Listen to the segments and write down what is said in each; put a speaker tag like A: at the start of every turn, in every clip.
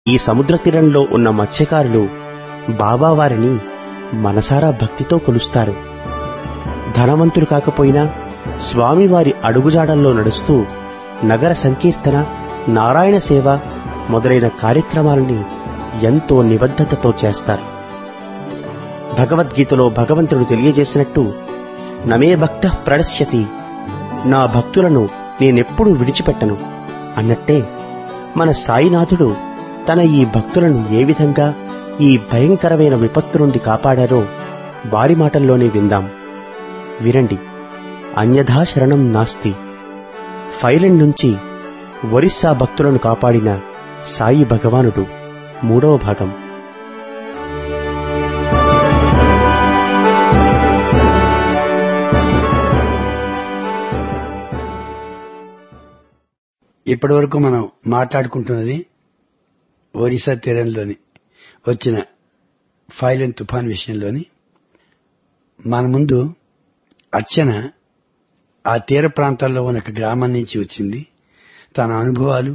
A: ఈ సముద్ర తీరంలో ఉన్న మత్స్యకారులు బాబావారిని మనసారా భక్తితో కొలుస్తారు ధనవంతులు కాకపోయినా స్వామివారి అడుగుజాడల్లో నడుస్తూ నగర సంకీర్తన నారాయణ సేవ మొదలైన కార్యక్రమాలని ఎంతో నిబద్ధతతో చేస్తారు భగవద్గీతలో భగవంతుడు తెలియజేసినట్టు నమే భక్త ప్రణశ్యతి నా భక్తులను నేనెప్పుడూ విడిచిపెట్టను అన్నట్టే మన సాయినాథుడు తన ఈ భక్తులను ఏ విధంగా ఈ భయంకరమైన విపత్తు నుండి కాపాడారో వారి మాటల్లోనే విందాం వినండి అన్యథా శరణం నాస్తి ఫైలెండ్ నుంచి ఒరిస్సా భక్తులను కాపాడిన సాయి భగవానుడు మూడవ భాగం
B: ఇప్పటి వరకు మనం మాట్లాడుకుంటున్నది ఒరిస్సా తీరంలోని వచ్చిన ఫైలెన్ తుఫాన్ విషయంలోని మన ముందు అర్చన ఆ తీర ప్రాంతాల్లో ఉన్న ఒక గ్రామం నుంచి వచ్చింది తన అనుభవాలు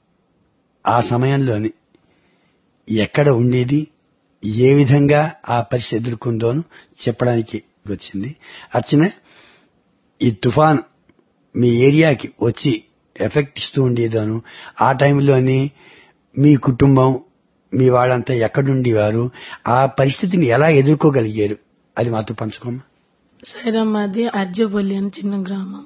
B: ఆ సమయంలోని ఎక్కడ ఉండేది ఏ విధంగా ఆ పరిస్థితి ఎదుర్కొందోను చెప్పడానికి వచ్చింది అర్చన ఈ తుఫాన్ మీ ఏరియాకి వచ్చి ఎఫెక్ట్ ఇస్తూ ఉండేదాను ఆ టైంలోని మీ కుటుంబం మీ వాళ్ళంతా ఎక్కడుండేవారు ఆ పరిస్థితిని ఎలా ఎదుర్కోగలిగారు అది మాతో పంచుకోమ్మా
C: సైరం మాది అర్జోపల్లి అని చిన్న గ్రామం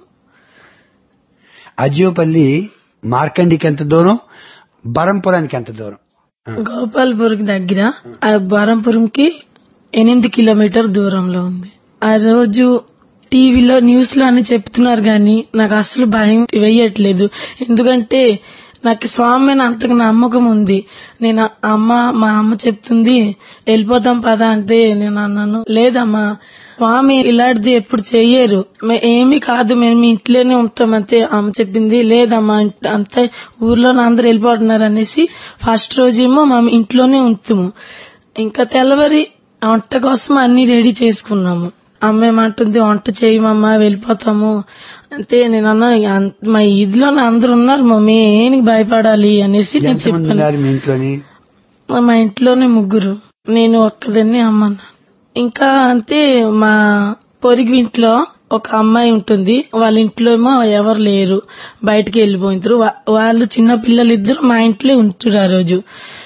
B: అజియోపల్లి మార్కండికి ఎంత దూరం బరంపురానికి ఎంత దూరం ఆ,
C: గోపాల్పూర్ దగ్గర ఆ బారంపురంకి ఎనిమిది కిలోమీటర్ దూరంలో ఉంది ఆ రోజు టీవీలో న్యూస్ లో అని చెప్తున్నారు గాని నాకు అసలు భయం వేయట్లేదు ఎందుకంటే నాకు స్వామి మీద అంతగా నమ్మకం ఉంది నేను ఆ అమ్మ మా అమ్మ చెప్తుంది వెళ్ళిపోతాం పదా అంటే నేను అన్నాను లేదమ్మా స్వామి ఇలాంటిది ఎప్పుడు చెయ్యరు మే- ఏమీ కాదు మేము మీ ఇంట్లోనే ఉంటాం అంతే అమ్మ చెప్పింది లేదమ్మా ఇంట్- అంతే ఊర్లో అందరూ వెళ్ళిపోతున్నారు అనేసి ఫస్ట్ రోజేమో మేము ఇంట్లోనే ఉంటాము ఇంకా తెల్లవారి వంట కోసం అన్ని రెడీ చేసుకున్నాము అమ్మ ఏమంటుంది వంట చేయమమ్మా వెళ్ళిపోతాము అంతే నేను అన్నా "అన్- మా ఇదిలో అందరు ఉన్నారు మమ్మీ ఏనికి భయపడాలి అనేసి నేను
B: ఎంతమంది
C: చెప్పాను
B: ఉన్నారు మీ ఇంట్లోని
C: మా ఇంట్లోనే ముగ్గురు నేను ఒక్కదాన్ని అమ్మన్న ఇంకా అంతే మా పొరుగు ఇంట్లో ఒక అమ్మాయి ఉంటుంది వాళ్ళ ఇంట్లో ఏమో ఎవరు లేరు బయటకి వెళ్ళిపోయింటారు వా- వాళ్ళు చిన్న పిల్లలు ఇద్దరు మా ఇంట్లో ఉంటారు ఆ రోజు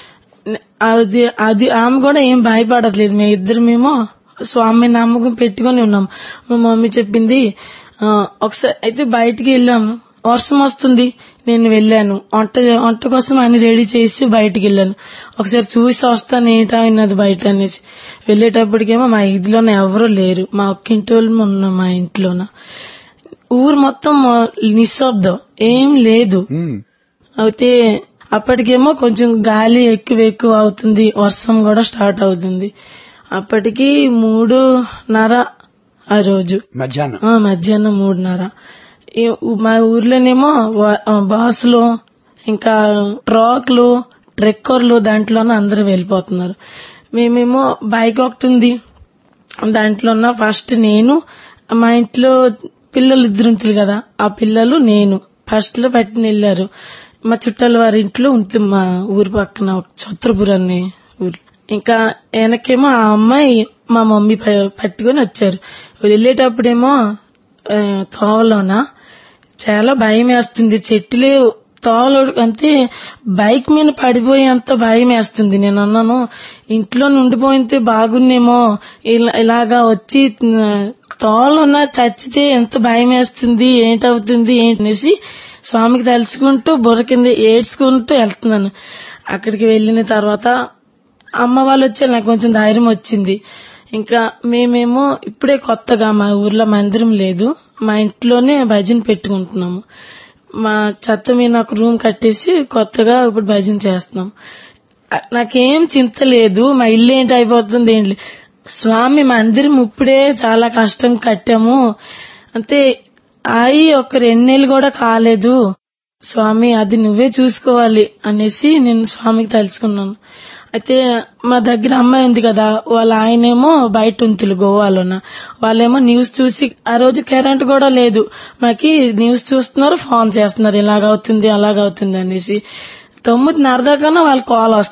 C: అది అది ఆమె కూడా ఏం భయపడట్లేదు మేము ఇద్దరమేమో స్వామి నమ్మకం పెట్టుకొని ఉన్నాం మా మమ్మీ చెప్పింది ఆ, ఒకసారి అయితే బయటికి వెళ్ళాము వర్షం వస్తుంది నేను వెళ్ళాను వంట వంట కోసం అన్ని రెడీ చేసి బయటికి వెళ్ళాను ఒకసారి చూసి వస్తాను ఏంటా అన్నది బయట అనేసి వెళ్ళేటప్పటికేమో మా ఇదిలోనే ఎవరు లేరు మా ఒక్క ఇంటి వాళ్ళు ఉన్నాం మా ఇంట్లోన ఊరు మొత్తం నిశ్శబ్దం ఏం లేదు
B: ఉమ్,
C: అయితే అప్పటికేమో కొంచెం గాలి ఎక్కువ ఎక్కువ అవుతుంది వర్షం కూడా స్టార్ట్ అవుతుంది అప్పటికి మూడున్నర ఆ రోజు
B: మధ్యాహ్నం
C: ఆ, మధ్యాహ్నం మూడున్నర ఈ ఊ- మా ఊర్లోనేమో వా- ఆ, బాసులు ఇంకా ట్రాక్లు ట్రెక్కర్లు దాంట్లోనే అందరూ వెళ్ళిపోతున్నారు మేమేమో బైక్ ఒకటి ఉంది దాంట్లో ఫస్ట్ నేను మా ఇంట్లో పిల్లలు ఇద్దరు ఉంటారు కదా ఆ పిల్లలు నేను ఫస్ట్ లో పట్టిన వెళ్ళారు మా చుట్టాల వారి ఇంట్లో ఉంటుంది మా ఊరు పక్కన ఒక ఛత్రపురం అనే ఊరు ఇంకా వెనకేమో ఆ అమ్మాయి మా మమ్మీ ప- పట్టుకొని వచ్చారు వెళ్ళేటప్పుడేమో ఆ, తోవలోన చాలా భయం వేస్తుంది చెట్టులే తోవలో అంతే బైక్ మీద పడిపోయేంత భయం వేస్తుంది నేను అన్నాను ఇంట్లో ఉండిపోయితే బాగున్నేమో ఇలా- ఇలాగా వచ్చి తోలున్న చచ్చితే ఎంత భయం వేస్తుంది ఏంటవుతుంది ఏంటనేసి స్వామికి తలుచుకుంటూ బుర్ర కింద ఏడ్చుకుంటూ వెళ్తున్నాను అక్కడికి వెళ్ళిన తర్వాత అమ్మ వాళ్ళు వచ్చి నాకు కొంచెం ధైర్యం వచ్చింది ఇంకా మేమేమో ఇప్పుడే కొత్తగా మా ఊర్లో మందిరం లేదు మా ఇంట్లోనే భజన పెట్టుకుంటున్నాము మా చెత్త మీద నాకు రూమ్ కట్టేసి కొత్తగా ఇప్పుడు భజన చేస్తున్నాం ఆ- నాకేం చింత లేదు మా ఇల్లు ఏంటి అయిపోతుంది ఏంటి లేదు. స్వామి మందిరం ఇప్పుడే చాలా కష్టం కట్టాము అంతే అయి ఒక రెండేళ్ళు కూడా కాలేదు స్వామి అది నువ్వే చూసుకోవాలి అనేసి నేను స్వామికి తలుచుకున్నాను అయితే మా దగ్గర అమ్మాయి ఉంది కదా వాళ్ళ ఆయనేమో బయట ఉంతులు గోవాలోన వాళ్ళేమో న్యూస్ చూసి ఆ రోజు కరెంట్ కూడా లేదు మాకి న్యూస్ చూస్తున్నారు ఫోన్ చేస్తున్నారు ఇలాగవుతుంది అలాగవుతుంది అనేసి తొమ్మిదిన్నర దాకా వాళ్ళ కాల్ వస్తుంది